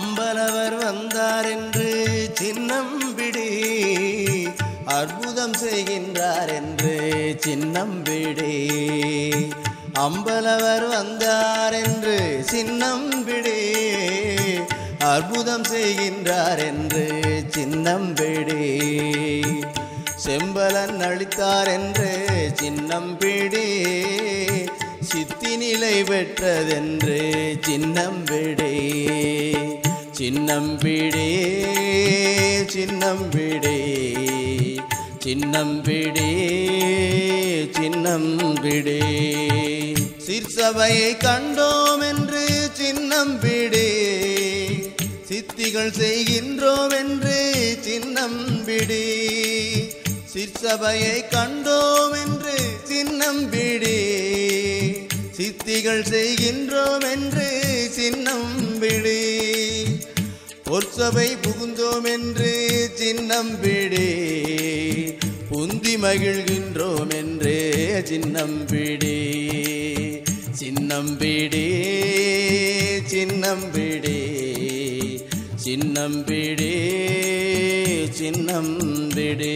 அம்பலவர் வந்தார் என்று சின்னம் பிடி அற்புதம் செய்கின்றார் என்று சின்னம் பிடி அம்பலவர் வந்தார் என்று சின்னம் பிடி அற்புதம் செய்கின்றார் என்று சின்னம் பிடி செம்பலன் அளித்தார் என்று சின்னம் பிடி சித்தி நிலை பெற்றதென்று சின்னம் பிடி சின்னம் பிடி சின்னம் பிடி சின்னம் பிடி சின்னம் பிடி சிற்சபையை கண்டோம் என்று சின்னம் பிடி சித்திகள் செய்கின்றோம் என்று சின்னம் பிடி சிற்சபையை கண்டோம் என்று சின்னம் பிடி சித்திகள் செய்கின்றோம் என்று சின்னம் பிடி பொற்சபை புகுந்தோம் என்று சின்னம் பிடி புந்தி மகிழ்கின்றோம் என்று சின்னம் பிடி சின்னம் பிடி சின்னம் பிடி சின்னம் பிடி சின்னம் பிடி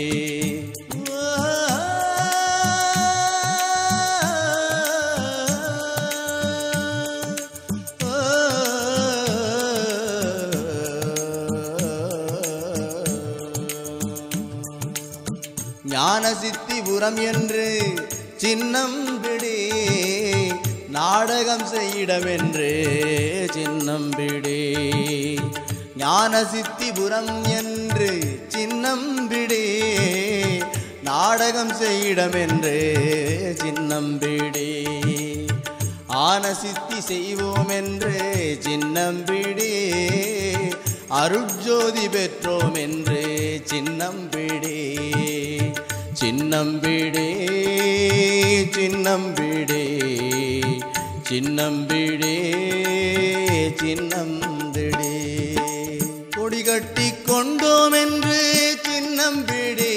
ஞான சித்திபுரம் என்று சின்னம் பிடி நாடகம் செய்யிடமென்று சின்னம் பிடி ஞான சித்திபுரம் என்று சின்னம் பிடி நாடகம் செய்யிடமென்று சின்னம் பிடி ஆன சித்தி செய்வோம் என்று சின்னம் பிடி அருட்ஜோதி பெற்றோம் என்று சின்னம் பிடி சின்னம் பிடி சின்னம் பிடி சின்னம் பிடி சின்னம் பிடி கொடி கட்டி கொண்டோம் என்று சின்னம் பிடி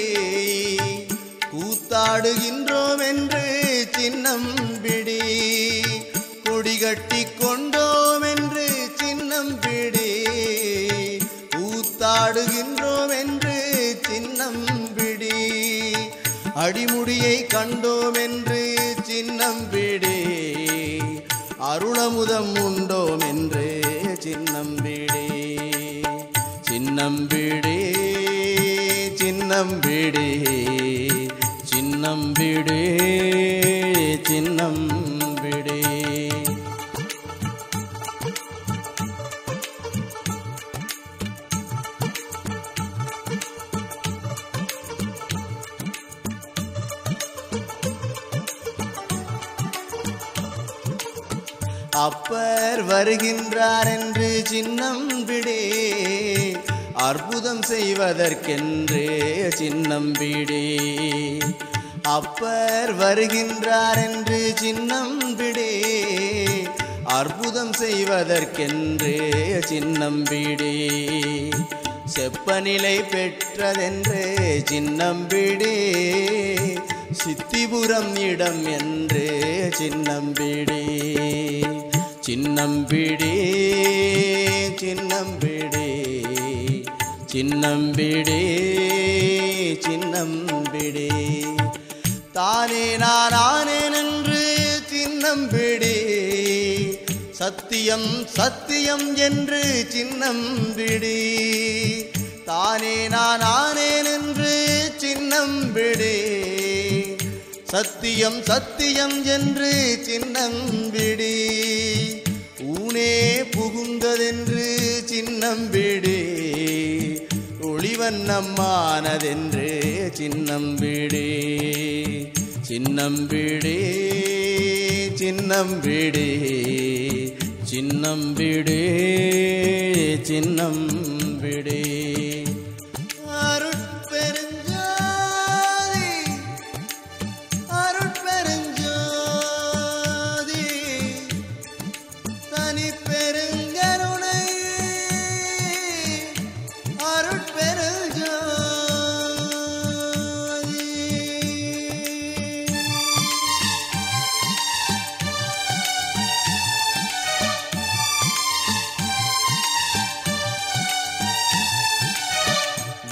கூத்தாடுகின்றோம் என்று சின்னம் பிடி கொடி கட்டி கொண்டோம் என்று சின்னம் பிடி கூத்தாடுகின்றோம் என்று சின்னம் பிடி அடிமுடியை கண்டோம் என்று சின்னம் பிடி அருளமுதம் உண்டோம் என்று சின்னம் பிடி சின்னம் பிடி சின்னம் பிடி சின்னம் பிடி சின்னம் பிடி அப்பர் வருகின்றார் என்று சின்னம் பிடி அற்புதம் செய்வதற்கென்று சின்னம் பிடி அப்பர் வருகின்றார் என்று சின்னம் பிடி அற்புதம் செய்வதற்கென்று சின்னம் பிடி செப்பநிலை பெற்றதென்று சின்னம் பிடி சித்திபுரம் இடம் என்று சின்னம் பிடி சின்னம் பிடி சின்னம் பிடி சின்னம் பிடி சின்னம் பிடி தானே நான் ஆனேன் என்று சின்னம் பிடி சத்தியம் சத்தியம் என்று சின்னம் பிடி தானே நான் ஆனேன் என்று சின்னம் பிடி சத்தியம் சத்தியம் என்று சின்னம் பிடி ஊனே புகுந்ததென்று சின்னம் பிடி ஒளிவண்ணம்மானதென்று சின்னம் பிடி சின்னம் பிடி சின்னம் பிடி சின்னம் பிடி சின்னம் பிடி அருட்பெருஞ்சாதி அருட்பெருஞ்சோதி தனி பெருங்கருணை அருட்பெருஞ்சோதி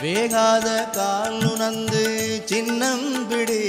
வேகாத கால் உணர்ந்து சின்னம் பிடி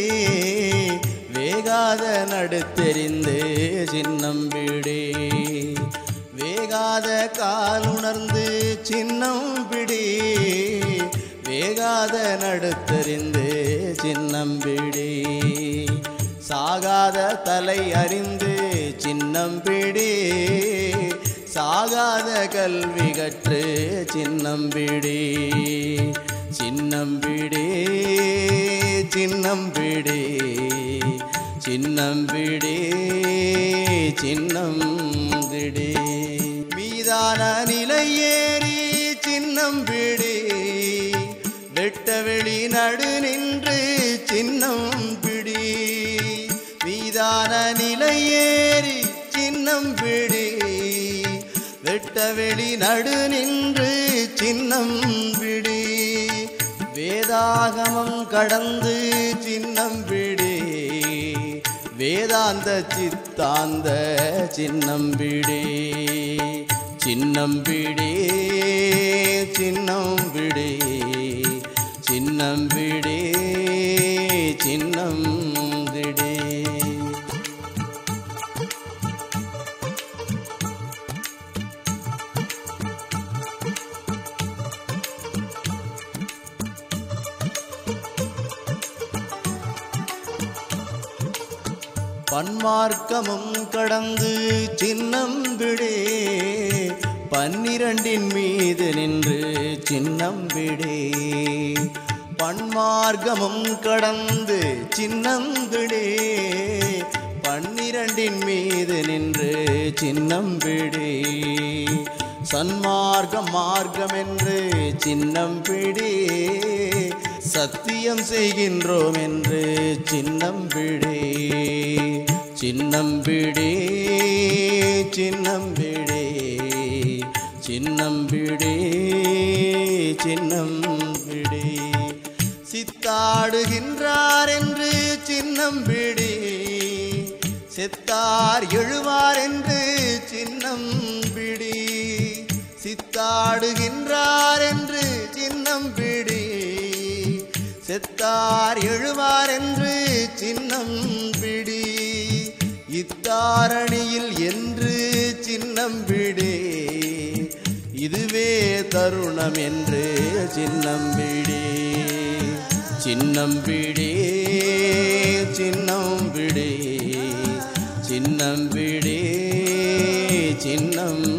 வேகாத நடுத்தெறிந்து சின்னம் பிடி வேகாத கால் உணர்ந்து சின்னம் பிடி வேகாத நடுத்தெறிந்து சின்னம் பிடி சாகாத தலை அறிந்து சின்னம் பிடி சாகாத கல்வி கற்று சின்னம் பிடி சின்னம் பிடி சின்னம் பிடி சின்னம் பிடி சின்னம் திடி மீதான நிலையேறி சின்னம் பிடி வெட்ட வெளி நடு நின்று சின்னம் பிடி மீதான நிலையேறி சின்னம் பிடி வெட்ட வெளி நடு நின்று சின்னம் பிடி வேதாகமம் கடந்து சின்னம் பிடி வேதாந்த சித்தாந்த சின்னம் பிடி சின்னம் பிடி சின்னம் பிடி சின்னம் பிடி சின்னம் திடி பன்மார்க்கமும் கடந்து சின்னம் விடே பன்னிரண்டின் மீது நின்று சின்னம் விடே பன்மார்க்கமும் கடந்து சின்னம் விடே பன்னிரண்டின் மீது நின்று சின்னம் விடே சன்மார்க்கம் மார்க்கம் என்று சின்னம் பிடி சத்தியம் செய்கின்றோம் என்று சின்னம் பிடி சின்னம் பிடி சின்னம் பிடி சின்னம் பிடி சின்னம் பிடி சித்தாடுகின்றார் என்று சின்னம் பிடி செத்தார் எழுவார் என்று சின்னம் பிடி சித்தாடுகின்றார் என்று சின்னம் பிடி செத்தார் எழுவார் என்று சின்னம் பிடி இத்தாரணியில் என்று சின்னம் பிடி இதுவே தருணம் என்று சின்னம் பிடி சின்னம் பிடி சின்னம் பிடி சின்னம் பிடி சின்னம்